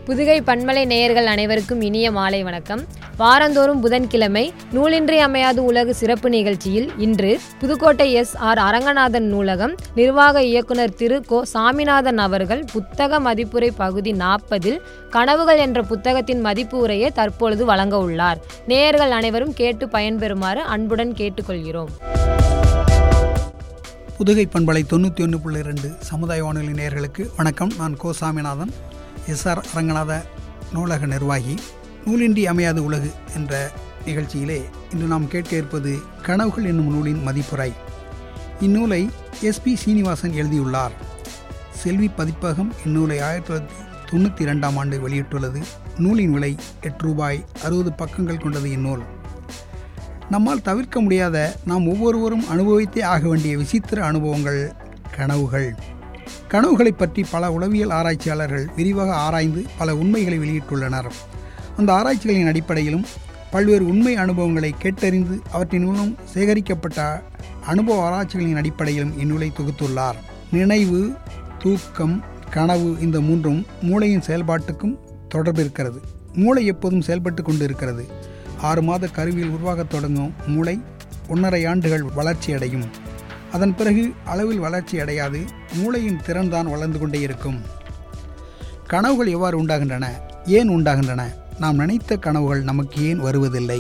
புதுகை பண்பலை நேயர்கள் அனைவருக்கும் இனிய மாலை வணக்கம் வாரந்தோறும் புதன்கிழமை நூலின்றி அமையாது உலகு சிறப்பு நிகழ்ச்சியில் இன்று புதுக்கோட்டை எஸ் ஆர் அரங்கநாதன் நூலகம் நிர்வாக இயக்குனர் திரு கோ சாமிநாதன் அவர்கள் புத்தக மதிப்புரை பகுதி நாற்பதில் கனவுகள் என்ற புத்தகத்தின் மதிப்பு உரையை தற்பொழுது வழங்க உள்ளார் நேயர்கள் அனைவரும் கேட்டு பயன்பெறுமாறு அன்புடன் கேட்டுக்கொள்கிறோம் புதுகை பண்பலை தொண்ணூற்றி ஒன்று புள்ளி ரெண்டு சமுதாய வானொலி நேயர்களுக்கு வணக்கம் நான் கோ சாமிநாதன் எஸ்ஆர் அரங்கநாத நூலக நிர்வாகி நூலின்றி அமையாது உலகு என்ற நிகழ்ச்சியிலே இன்று நாம் கேட்க இருப்பது கனவுகள் என்னும் நூலின் மதிப்புரை இந்நூலை எஸ்பி சீனிவாசன் எழுதியுள்ளார் செல்வி பதிப்பகம் இந்நூலை ஆயிரத்தி தொள்ளாயிரத்தி தொண்ணூற்றி இரண்டாம் ஆண்டு வெளியிட்டுள்ளது நூலின் விலை எட்டு ரூபாய் அறுபது பக்கங்கள் கொண்டது இந்நூல் நம்மால் தவிர்க்க முடியாத நாம் ஒவ்வொருவரும் அனுபவித்தே ஆக வேண்டிய விசித்திர அனுபவங்கள் கனவுகள் கனவுகளை பற்றி பல உளவியல் ஆராய்ச்சியாளர்கள் விரிவாக ஆராய்ந்து பல உண்மைகளை வெளியிட்டுள்ளனர் அந்த ஆராய்ச்சிகளின் அடிப்படையிலும் பல்வேறு உண்மை அனுபவங்களை கேட்டறிந்து அவற்றின் மூலம் சேகரிக்கப்பட்ட அனுபவ ஆராய்ச்சிகளின் அடிப்படையிலும் இந்நூலை தொகுத்துள்ளார் நினைவு தூக்கம் கனவு இந்த மூன்றும் மூளையின் செயல்பாட்டுக்கும் தொடர்பு இருக்கிறது மூளை எப்போதும் செயல்பட்டு கொண்டு இருக்கிறது ஆறு மாத கருவியில் உருவாகத் தொடங்கும் மூளை ஒன்றரை ஆண்டுகள் வளர்ச்சி அடையும் அதன் பிறகு அளவில் வளர்ச்சி அடையாது மூளையின் திறன்தான் வளர்ந்து கொண்டே இருக்கும் கனவுகள் எவ்வாறு உண்டாகின்றன ஏன் உண்டாகின்றன நாம் நினைத்த கனவுகள் நமக்கு ஏன் வருவதில்லை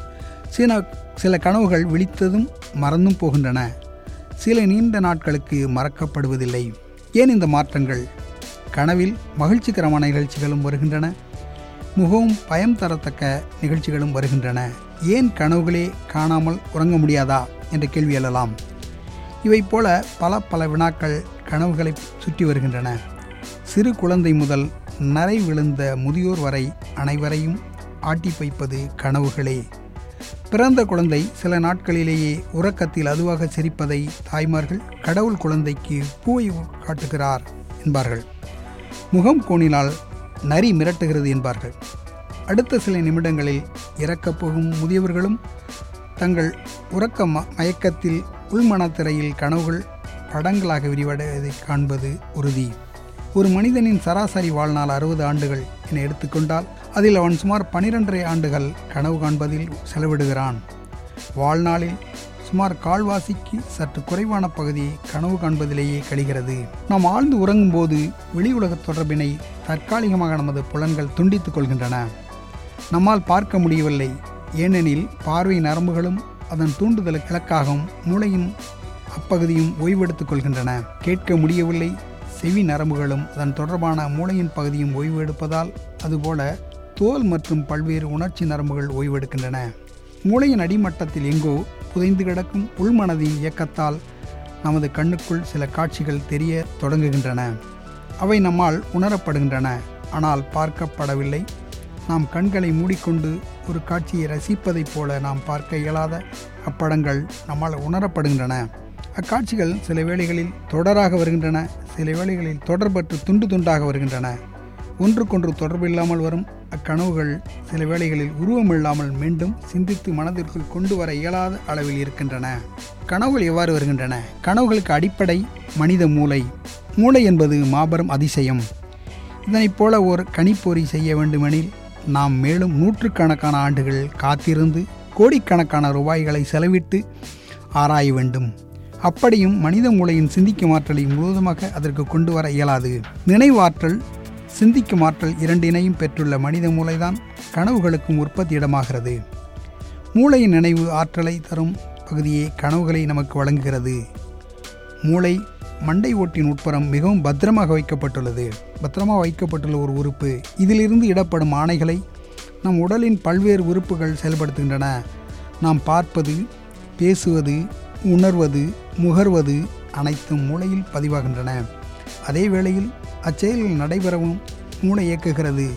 சில சில கனவுகள் விழித்ததும் மறந்தும் போகின்றன சில நீண்ட நாட்களுக்கு மறக்கப்படுவதில்லை ஏன் இந்த மாற்றங்கள் கனவில் மகிழ்ச்சிகரமான நிகழ்ச்சிகளும் வருகின்றன மிகவும் பயம் தரத்தக்க நிகழ்ச்சிகளும் வருகின்றன ஏன் கனவுகளே காணாமல் உறங்க முடியாதா என்ற கேள்வி எழலாம் இவை போல பல பல வினாக்கள் கனவுகளை சுற்றி வருகின்றன சிறு குழந்தை முதல் நரை விழுந்த முதியோர் வரை அனைவரையும் ஆட்டி வைப்பது கனவுகளே பிறந்த குழந்தை சில நாட்களிலேயே உறக்கத்தில் அதுவாக சிரிப்பதை தாய்மார்கள் கடவுள் குழந்தைக்கு பூவை காட்டுகிறார் என்பார்கள் முகம் கோணினால் நரி மிரட்டுகிறது என்பார்கள் அடுத்த சில நிமிடங்களில் இறக்கப் போகும் முதியவர்களும் தங்கள் உறக்க ம மயக்கத்தில் உள்மனத்திரையில் கனவுகள் படங்களாக விரிவடைவதை காண்பது உறுதி ஒரு மனிதனின் சராசரி வாழ்நாள் அறுபது ஆண்டுகள் என எடுத்துக்கொண்டால் அதில் அவன் சுமார் பனிரெண்டரை ஆண்டுகள் கனவு காண்பதில் செலவிடுகிறான் வாழ்நாளில் சுமார் கால்வாசிக்கு சற்று குறைவான பகுதி கனவு காண்பதிலேயே கழிகிறது நாம் ஆழ்ந்து உறங்கும்போது வெளி உலக தொடர்பினை தற்காலிகமாக நமது புலன்கள் துண்டித்துக் கொள்கின்றன நம்மால் பார்க்க முடியவில்லை ஏனெனில் பார்வை நரம்புகளும் அதன் தூண்டுதல் இலக்காகவும் மூளையின் அப்பகுதியும் ஓய்வெடுத்துக் கொள்கின்றன கேட்க முடியவில்லை செவி நரம்புகளும் அதன் தொடர்பான மூளையின் பகுதியும் ஓய்வு எடுப்பதால் அதுபோல தோல் மற்றும் பல்வேறு உணர்ச்சி நரம்புகள் ஓய்வெடுக்கின்றன மூளையின் அடிமட்டத்தில் எங்கோ புதைந்து கிடக்கும் உள்மனதின் இயக்கத்தால் நமது கண்ணுக்குள் சில காட்சிகள் தெரிய தொடங்குகின்றன அவை நம்மால் உணரப்படுகின்றன ஆனால் பார்க்கப்படவில்லை நாம் கண்களை மூடிக்கொண்டு ஒரு காட்சியை ரசிப்பதைப் போல நாம் பார்க்க இயலாத அப்படங்கள் நம்மால் உணரப்படுகின்றன அக்காட்சிகள் சில வேளைகளில் தொடராக வருகின்றன சில வேளைகளில் தொடர்பற்று துண்டு துண்டாக வருகின்றன ஒன்றுக்கொன்று தொடர்பு இல்லாமல் வரும் அக்கனவுகள் சில வேளைகளில் உருவமில்லாமல் மீண்டும் சிந்தித்து மனதிற்குள் கொண்டு வர இயலாத அளவில் இருக்கின்றன கனவுகள் எவ்வாறு வருகின்றன கனவுகளுக்கு அடிப்படை மனித மூளை மூளை என்பது மாபெரும் அதிசயம் இதனைப் போல ஒரு கணிப்பொறி செய்ய வேண்டுமெனில் நாம் மேலும் நூற்றுக்கணக்கான ஆண்டுகள் காத்திருந்து கோடிக்கணக்கான ரூபாய்களை செலவிட்டு ஆராய வேண்டும் அப்படியும் மனித மூளையின் சிந்திக்கும் ஆற்றலை முழுவதுமாக அதற்கு கொண்டு வர இயலாது நினைவாற்றல் சிந்திக்கும் ஆற்றல் இரண்டினையும் பெற்றுள்ள மனித மூளைதான் கனவுகளுக்கும் உற்பத்தி இடமாகிறது மூளையின் நினைவு ஆற்றலை தரும் பகுதியே கனவுகளை நமக்கு வழங்குகிறது மூளை மண்டை ஓட்டின் உட்புறம் மிகவும் பத்திரமாக வைக்கப்பட்டுள்ளது பத்திரமாக வைக்கப்பட்டுள்ள ஒரு உறுப்பு இதிலிருந்து இடப்படும் ஆணைகளை நம் உடலின் பல்வேறு உறுப்புகள் செயல்படுத்துகின்றன நாம் பார்ப்பது பேசுவது உணர்வது முகர்வது அனைத்தும் மூளையில் பதிவாகின்றன அதே வேளையில் அச்செயல்கள் நடைபெறவும் மூளை இயக்குகிறது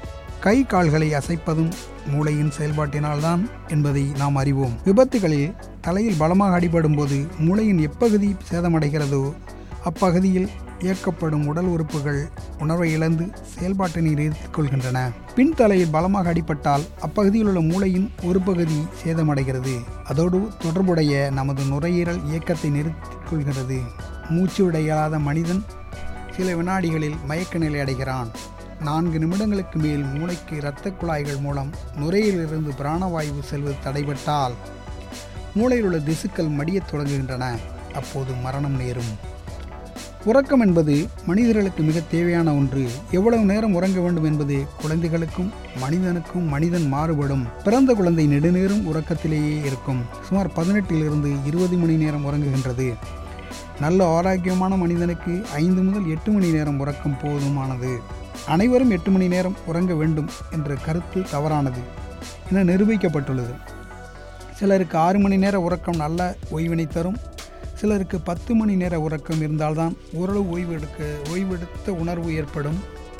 கை கால்களை அசைப்பதும் மூளையின் செயல்பாட்டினால்தான் என்பதை நாம் அறிவோம் விபத்துகளில் தலையில் பலமாக அடிபடும் போது மூளையின் எப்பகுதி சேதமடைகிறதோ அப்பகுதியில் இயக்கப்படும் உடல் உறுப்புகள் உணர்வை இழந்து செயல்பாட்டினை நிறுத்திக் கொள்கின்றன பின் தலையில் பலமாக அடிபட்டால் அப்பகுதியில் உள்ள மூளையின் ஒரு பகுதி சேதமடைகிறது அதோடு தொடர்புடைய நமது நுரையீரல் இயக்கத்தை நிறுத்திக் கொள்கிறது மூச்சு விட இயலாத மனிதன் சில வினாடிகளில் மயக்க நிலை அடைகிறான் நான்கு நிமிடங்களுக்கு மேல் மூளைக்கு இரத்த குழாய்கள் மூலம் நுரையிலிருந்து பிராணவாயு செல்வது தடைபட்டால் மூளையில் உள்ள திசுக்கள் மடியத் தொடங்குகின்றன அப்போது மரணம் நேரும் உறக்கம் என்பது மனிதர்களுக்கு மிக தேவையான ஒன்று எவ்வளவு நேரம் உறங்க வேண்டும் என்பது குழந்தைகளுக்கும் மனிதனுக்கும் மனிதன் மாறுபடும் பிறந்த குழந்தை நெடுநேரம் உறக்கத்திலேயே இருக்கும் சுமார் பதினெட்டிலிருந்து இருபது மணி நேரம் உறங்குகின்றது நல்ல ஆரோக்கியமான மனிதனுக்கு ஐந்து முதல் எட்டு மணி நேரம் உறக்கம் போதுமானது அனைவரும் எட்டு மணி நேரம் உறங்க வேண்டும் என்ற கருத்து தவறானது என நிரூபிக்கப்பட்டுள்ளது சிலருக்கு ஆறு மணி நேர உறக்கம் நல்ல ஓய்வினை தரும் சிலருக்கு பத்து மணி நேர உறக்கம் இருந்தால்தான் ஓரளவு ஓய்வு எடுக்க ஓய்வெடுத்த உணர்வு ஏற்படும்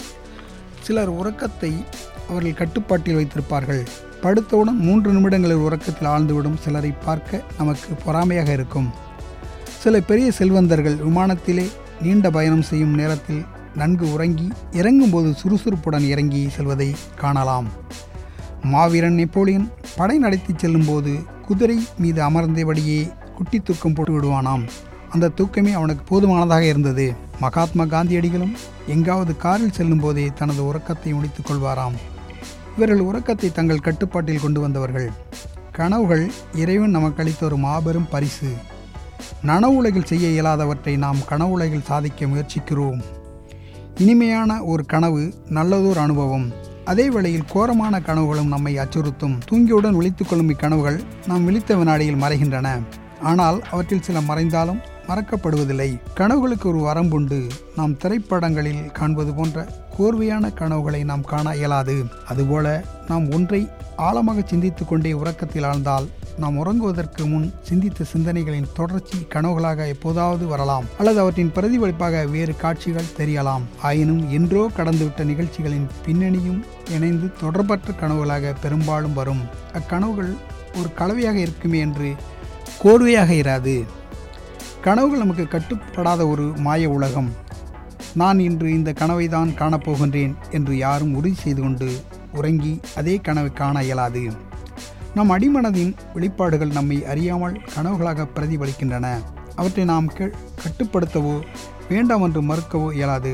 சிலர் உறக்கத்தை அவர்கள் கட்டுப்பாட்டில் வைத்திருப்பார்கள் படுத்தவுடன் மூன்று நிமிடங்களில் உறக்கத்தில் ஆழ்ந்துவிடும் சிலரை பார்க்க நமக்கு பொறாமையாக இருக்கும் சில பெரிய செல்வந்தர்கள் விமானத்திலே நீண்ட பயணம் செய்யும் நேரத்தில் நன்கு உறங்கி இறங்கும்போது சுறுசுறுப்புடன் இறங்கி செல்வதை காணலாம் மாவீரன் நெப்போலியன் படை நடத்தி செல்லும்போது குதிரை மீது அமர்ந்தபடியே குட்டி தூக்கம் போட்டு விடுவானாம் அந்த தூக்கமே அவனுக்கு போதுமானதாக இருந்தது மகாத்மா காந்தியடிகளும் எங்காவது காரில் செல்லும் போதே தனது உறக்கத்தை முடித்துக் கொள்வாராம் இவர்கள் உறக்கத்தை தங்கள் கட்டுப்பாட்டில் கொண்டு வந்தவர்கள் கனவுகள் இறைவன் நமக்கு அளித்த ஒரு மாபெரும் பரிசு நனவுலகில் செய்ய இயலாதவற்றை நாம் கனவுலகில் சாதிக்க முயற்சிக்கிறோம் இனிமையான ஒரு கனவு நல்லதொரு அனுபவம் அதே வேளையில் கோரமான கனவுகளும் நம்மை அச்சுறுத்தும் தூங்கியுடன் விழித்துக் கொள்ளும் இக்கனவுகள் நாம் விழித்த வினாடியில் மறைகின்றன ஆனால் அவற்றில் சில மறைந்தாலும் மறக்கப்படுவதில்லை கனவுகளுக்கு ஒரு வரம்புண்டு நாம் திரைப்படங்களில் காண்பது போன்ற கோர்வையான கனவுகளை நாம் காண இயலாது அதுபோல நாம் ஒன்றை ஆழமாக சிந்தித்து கொண்டே உறக்கத்தில் ஆழ்ந்தால் நாம் உறங்குவதற்கு முன் சிந்தித்த சிந்தனைகளின் தொடர்ச்சி கனவுகளாக எப்போதாவது வரலாம் அல்லது அவற்றின் பிரதிபலிப்பாக வேறு காட்சிகள் தெரியலாம் ஆயினும் என்றோ கடந்துவிட்ட நிகழ்ச்சிகளின் பின்னணியும் இணைந்து தொடர்பற்ற கனவுகளாக பெரும்பாலும் வரும் அக்கனவுகள் ஒரு கலவையாக இருக்குமே என்று கோர்வையாக இராது கனவுகள் நமக்கு கட்டுப்படாத ஒரு மாய உலகம் நான் இன்று இந்த கனவை தான் காணப்போகின்றேன் என்று யாரும் உறுதி செய்து கொண்டு உறங்கி அதே கனவை காண இயலாது நம் அடிமனதின் வெளிப்பாடுகள் நம்மை அறியாமல் கனவுகளாக பிரதிபலிக்கின்றன அவற்றை நாம் கெ- கட்டுப்படுத்தவோ வேண்டாம் என்று மறுக்கவோ இயலாது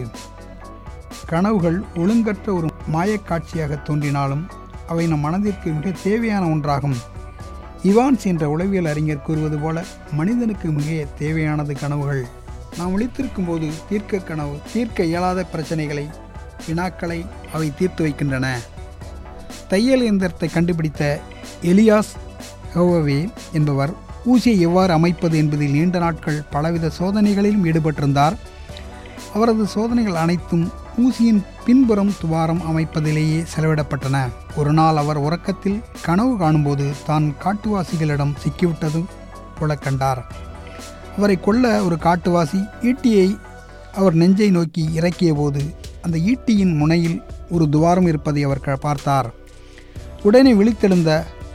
கனவுகள் ஒழுங்கற்ற ஒரு மாயக்காட்சியாக தோன்றினாலும் அவை நம் மனதிற்கு மிக தேவையான ஒன்றாகும் இவான்ஸ் என்ற உளவியல் அறிஞர் கூறுவது போல மனிதனுக்கு மிக தேவையானது கனவுகள் நாம் விழித்திருக்கும் போது தீர்க்க கனவு தீர்க்க இயலாத பிரச்சனைகளை வினாக்களை அவை தீர்த்து வைக்கின்றன தையல் இயந்திரத்தை கண்டுபிடித்த எலியாஸ் ஹோவவே என்பவர் ஊசியை எவ்வாறு அமைப்பது என்பதில் நீண்ட நாட்கள் பலவித சோதனைகளிலும் ஈடுபட்டிருந்தார் அவரது சோதனைகள் அனைத்தும் ஊசியின் பின்புறம் துவாரம் அமைப்பதிலேயே செலவிடப்பட்டன ஒரு நாள் அவர் உறக்கத்தில் கனவு காணும்போது தான் காட்டுவாசிகளிடம் சிக்கிவிட்டது போல கண்டார் அவரை கொல்ல ஒரு காட்டுவாசி ஈட்டியை அவர் நெஞ்சை நோக்கி இறக்கிய போது அந்த ஈட்டியின் முனையில் ஒரு துவாரம் இருப்பதை அவர் க- பார்த்தார் உடனே விழித்தெழுந்த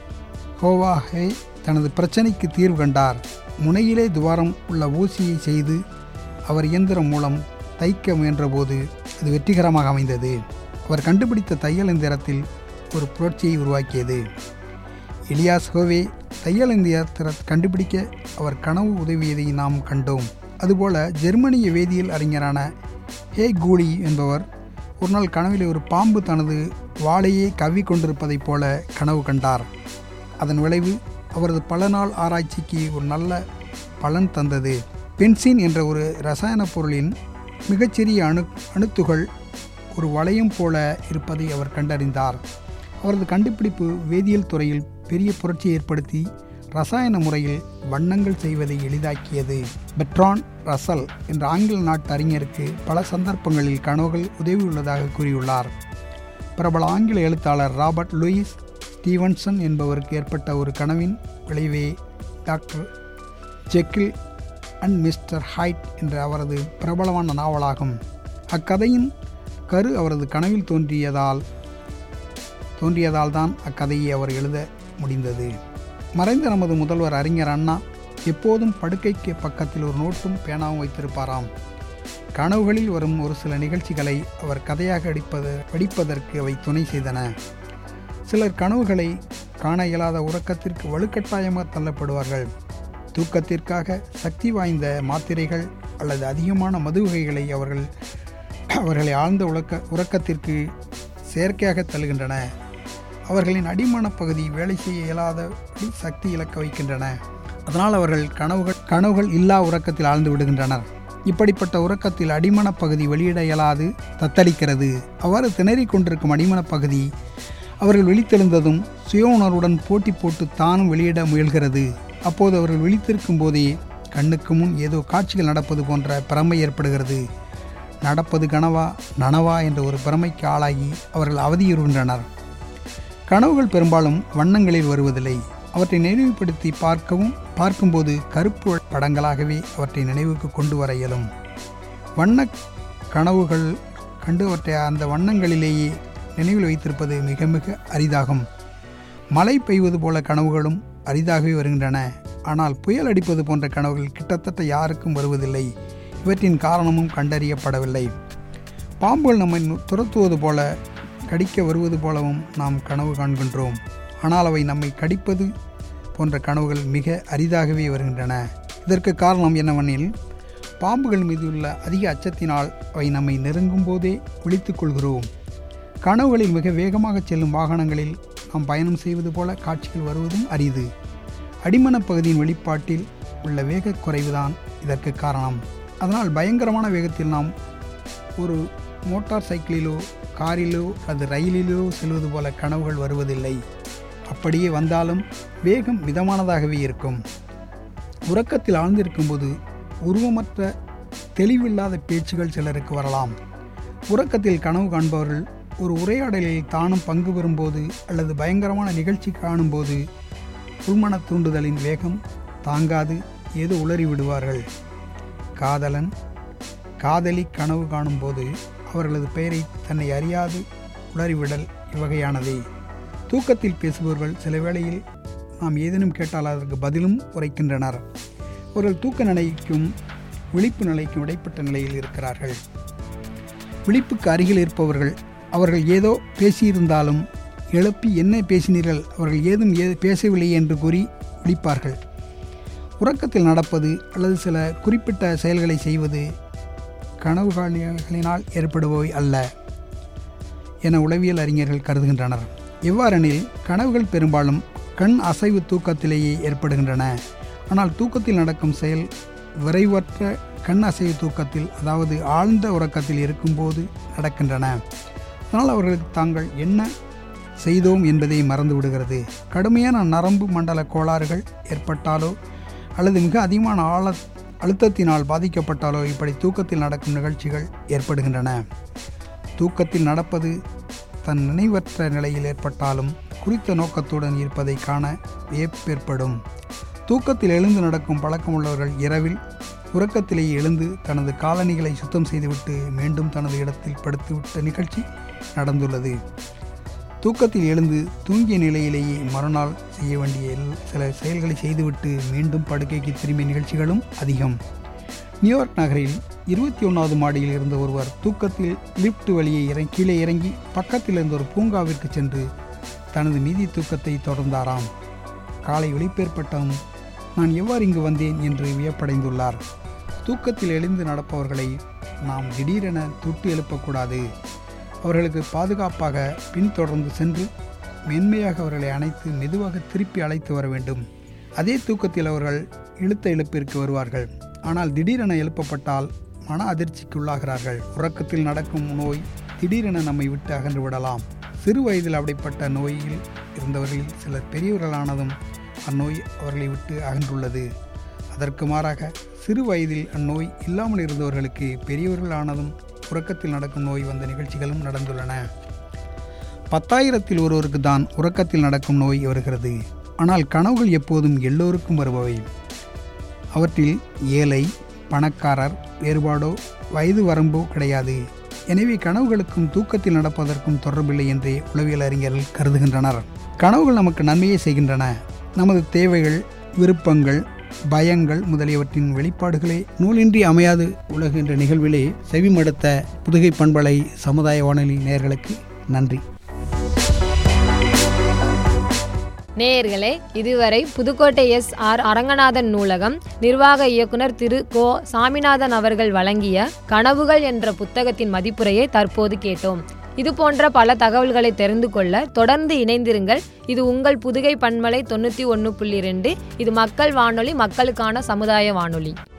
ஹோவாஹே தனது பிரச்சனைக்கு தீர்வு கண்டார் முனையிலே துவாரம் உள்ள ஊசியை செய்து அவர் இயந்திரம் மூலம் தைக்க முயன்றபோது அது வெற்றிகரமாக அமைந்தது அவர் கண்டுபிடித்த தையல் இயந்திரத்தில் ஒரு புரட்சியை உருவாக்கியது எலியாஸ் ஹோவே தையல் இயந்திரத்தை கண்டுபிடிக்க அவர் கனவு உதவியதை நாம் கண்டோம் அதுபோல ஜெர்மனிய வேதியியல் அறிஞரான ஹே கூலி என்பவர் ஒரு நாள் கனவிலே ஒரு பாம்பு தனது வாளையே கவ்வி கொண்டிருப்பதைப் போல கனவு கண்டார் அதன் விளைவு அவரது பல நாள் ஆராய்ச்சிக்கு ஒரு நல்ல பலன் தந்தது பென்சின் என்ற ஒரு ரசாயன பொருளின் மிகச்சிறிய அணு அணுத்துகள் ஒரு வளையம் போல இருப்பதை அவர் கண்டறிந்தார் அவரது கண்டுபிடிப்பு வேதியியல் துறையில் பெரிய புரட்சியை ஏற்படுத்தி ரசாயன முறையில் வண்ணங்கள் செய்வதை எளிதாக்கியது பெட்ரான் ரசல் என்ற ஆங்கில நாட்டு அறிஞருக்கு பல சந்தர்ப்பங்களில் கனவுகள் உதவியுள்ளதாக கூறியுள்ளார் பிரபல ஆங்கில எழுத்தாளர் ராபர்ட் லூயிஸ் ஸ்டீவன்சன் என்பவருக்கு ஏற்பட்ட ஒரு கனவின் விளைவே doctor Jekyll and mister Hyde என்ற அவரது பிரபலமான நாவலாகும் அக்கதையின் கரு அவரது கனவில் தோன்றியதால் தோன்றியதால் தான் அக்கதையை அவர் எழுத முடிந்தது மறைந்த நமது முதல்வர் அறிஞர் அண்ணா எப்போதும் படுக்கைக்கு பக்கத்தில் ஒரு நோட்டும் பேனாவும் வைத்திருப்பாராம் கனவுகளில் வரும் ஒரு சில நிகழ்ச்சிகளை அவர் கதையாக அடிப்பது படிப்பதற்கு அவை துணை செய்தன சிலர் கனவுகளை காண இயலாத உறக்கத்திற்கு வலுக்கட்டாயமாக தள்ளப்படுவார்கள் தூக்கத்திற்காக சக்தி வாய்ந்த மாத்திரைகள் அல்லது அதிகமான மது வகைகளை அவர்கள் அவர்களை ஆழ்ந்த உலக்க உறக்கத்திற்கு செயற்கையாக தள்ளுகின்றன அவர்களின் அடிமான பகுதி வேலை செய்ய இயலாதபடி சக்தி இழக்க வைக்கின்றன அதனால் அவர்கள் கனவுகள் கனவுகள் இல்லா உறக்கத்தில் ஆழ்ந்து விடுகின்றனர் இப்படிப்பட்ட உறக்கத்தில் அடிமனப் பகுதி வெளியிட இயலாது தத்தளிக்கிறது அவ்வாறு திணறிக் கொண்டிருக்கும் அடிமனப் பகுதி அவர்கள் விழித்தெழுந்ததும் சுய உணர்வுடன் போட்டி போட்டு தானும் வெளியிட முயல்கிறது அப்போது அவர்கள் விழித்திருக்கும் போதே கண்ணுக்கு முன் ஏதோ காட்சிகள் நடப்பது போன்ற பிரமை ஏற்படுகிறது நடப்பது கனவா நனவா என்ற ஒரு பிரமைக்கு ஆளாகி அவர்கள் அவதியுறுகின்றனர் கனவுகள் பெரும்பாலும் வண்ணங்களில் வருவதில்லை அவற்றை நினைவுபடுத்தி பார்க்கவும் பார்க்கும்போது கருப்பு படங்களாகவே அவற்றை நினைவுக்கு கொண்டு வர இயலும் வண்ண கனவுகள் கண்டு அவற்றை அந்த வண்ணங்களிலேயே நினைவில் வைத்திருப்பது மிக மிக அரிதாகும் மழை பெய்வது போல கனவுகளும் அரிதாகவே வருகின்றன ஆனால் புயல் அடிப்பது போன்ற கனவுகள் கிட்டத்தட்ட யாருக்கும் வருவதில்லை இவற்றின் காரணமும் கண்டறியப்படவில்லை பாம்புகள் நம்மை நு- துரத்துவது போல கடிக்க வருவது போலவும் நாம் கனவு காண்கின்றோம் ஆனால் அவை நம்மை கடிப்பது போன்ற கனவுகள் மிக அரிதாகவே வருகின்றன இதற்கு காரணம் என்னவெனில் பாம்புகள் மீது உள்ள அதிக அச்சத்தினால் அவை நம்மை நெருங்கும் போதே விழித்துக் கொள்கிறோம் கனவுகளில் மிக வேகமாக செல்லும் வாகனங்களில் நாம் பயணம் செய்வது போல காட்சிகள் வருவதும் அரிது அடிமனப் பகுதியின் வெளிப்பாட்டில் உள்ள வேகக் குறைவுதான் இதற்கு காரணம் அதனால் பயங்கரமான வேகத்தில் நாம் ஒரு மோட்டார் சைக்கிளிலோ காரிலோ அல்லது ரயிலிலோ செல்வது போல கனவுகள் வருவதில்லை அப்படியே வந்தாலும் வேகம் மிதமானதாகவே இருக்கும் உறக்கத்தில் ஆழ்ந்திருக்கும்போது உருவமற்ற தெளிவில்லாத பேச்சுகள் சிலருக்கு வரலாம் உறக்கத்தில் கனவு காண்பவர்கள் ஒரு உரையாடலில் தானும் பங்கு பெறும்போது அல்லது பயங்கரமான நிகழ்ச்சி காணும்போது உள்மன தூண்டுதலின் வேகம் தாங்காது ஏதோ உளறி விடுவார்கள் காதலன் காதலி கனவு காணும்போது அவர்களது பெயரை தன்னை அறியாது உளறிவிடல் இவ்வகையானதே தூக்கத்தில் பேசுபவர்கள் சில வேளையில் நாம் ஏதேனும் கேட்டால் அதற்கு பதிலும் உரைக்கின்றனர் அவர்கள் தூக்க நிலைக்கும் விழிப்பு நிலைக்கும் இடைப்பட்ட நிலையில் இருக்கிறார்கள் விழிப்புக்கு அருகில் இருப்பவர்கள் அவர்கள் ஏதோ பேசியிருந்தாலும் எழுப்பி என்ன பேசினீர்கள் அவர்கள் ஏதும் ஏ பேசவில்லை என்று கூறி விழிப்பார்கள் உறக்கத்தில் நடப்பது அல்லது சில குறிப்பிட்ட செயல்களை செய்வது கனவு காலிகளினால் ஏற்படுபவை அல்ல என உளவியல் அறிஞர்கள் கருதுகின்றனர் எவ்வாறெனில் கனவுகள் பெரும்பாலும் கண் அசைவு தூக்கத்திலேயே ஏற்படுகின்றன ஆனால் தூக்கத்தில் நடக்கும் செயல் விரைவற்ற கண் அசைவு தூக்கத்தில் அதாவது ஆழ்ந்த உறக்கத்தில் இருக்கும்போது நடக்கின்றன அதனால் அவர்களுக்கு தாங்கள் என்ன செய்தோம் என்பதை மறந்து விடுகிறது கடுமையான நரம்பு மண்டல கோளாறுகள் ஏற்பட்டாலோ அல்லது மிக அதிகமான ஆழ அழுத்தத்தினால் பாதிக்கப்பட்டாலோ இப்படி தூக்கத்தில் நடக்கும் நிகழ்ச்சிகள் ஏற்படுகின்றன தூக்கத்தில் நடப்பது தன் நினைவற்ற நிலையில் ஏற்பட்டாலும் குறித்த நோக்கத்துடன் இருப்பதை காண வியப்பேற்படும் தூக்கத்தில் எழுந்து நடக்கும் பழக்கமுள்ளவர்கள் இரவில் உறக்கத்திலேயே எழுந்து தனது காலணிகளை சுத்தம் செய்துவிட்டு மீண்டும் தனது இடத்தில் படுத்துவிட்ட நிகழ்ச்சி நடந்துள்ளது தூக்கத்தில் எழுந்து தூங்கிய நிலையிலேயே மறுநாள் செய்ய வேண்டிய எல்- சில செயல்களை செய்துவிட்டு மீண்டும் படுக்கைக்கு திரும்பிய நிகழ்ச்சிகளும் அதிகம் நியூயார்க் நகரில் இருபத்தி ஒன்றாவது மாடியில் இருந்த ஒருவர் தூக்கத்தில் லிஃப்ட் வழியே இறங்கி கீழே இறங்கி பக்கத்தில் இருந்த ஒரு பூங்காவிற்கு சென்று தனது மீதி தூக்கத்தை தொடர்ந்தாராம் காலை விழிப்பேற்பட்டதும் நான் எவ்வாறு இங்கு வந்தேன் என்று வியப்படைந்துள்ளார் தூக்கத்தில் எழுந்து நடப்பவர்களை நாம் திடீரென தொட்டு எழுப்பக்கூடாது அவர்களுக்கு பாதுகாப்பாக பின்தொடர்ந்து சென்று மென்மையாக அவர்களை அணைத்து மெதுவாக திருப்பி அழைத்து வர வேண்டும் அதே தூக்கத்தில் அவர்கள் இழுத்த இழுப்பிற்கு வருவார்கள் ஆனால் திடீரென எழுப்பப்பட்டால் மன அதிர்ச்சிக்கு உள்ளாகிறார்கள் உறக்கத்தில் நடக்கும் நோய் திடீரென நம்மை விட்டு அகன்று விடலாம் சிறு வயதில் அப்படிப்பட்ட நோயில் இருந்தவர்களில் சிலர் பெரியவர்களானதும் அந்நோய் அவர்களை விட்டு அகன்றுள்ளது அதற்கு மாறாக சிறு வயதில் அந்நோய் இல்லாமல் இருந்தவர்களுக்கு பெரியவர்களானதும் உறக்கத்தில் நடக்கும் நோய் வந்த நிகழ்ச்சிகளும் நடந்துள்ளன பத்தாயிரத்தில் ஒருவருக்கு தான் உறக்கத்தில் நடக்கும் நோய் வருகிறது ஆனால் கனவுகள் எப்போதும் எல்லோருக்கும் வருபவை அவற்றில் ஏழை பணக்காரர் வேறுபாடோ வயது வரம்போ கிடையாது எனவே கனவுகளுக்கும் தூக்கத்தில் நடப்பதற்கும் தொடர்பில்லை என்றே உளவியல் அறிஞர்கள் கருதுகின்றனர் கனவுகள் நமக்கு நன்மையை செய்கின்றன நமது தேவைகள் விருப்பங்கள் பயங்கள் முதலியவற்றின் வெளிப்பாடுகளே நூலின்றி அமையாது உலகு என்ற நிகழ்விலே செவிமடுத்த புதுகை பண்பலை சமுதாய வானொலி நேயர்களுக்கு நன்றி நேயர்களே இதுவரை புதுக்கோட்டை எஸ் ஆர் அரங்கநாதன் நூலகம் நிர்வாக இயக்குனர் திரு கோ சாமிநாதன் அவர்கள் வழங்கிய கனவுகள் என்ற புத்தகத்தின் மதிப்புரையை தற்போது கேட்டோம் இது போன்ற பல தகவல்களை தெரிந்து கொள்ள தொடர்ந்து இணைந்திருங்கள் இது உங்கள் புதுகை பண்பலை தொண்ணூற்றி ஒன்று புள்ளி ரெண்டு இது மக்கள் வானொலி மக்களுக்கான சமுதாய வானொலி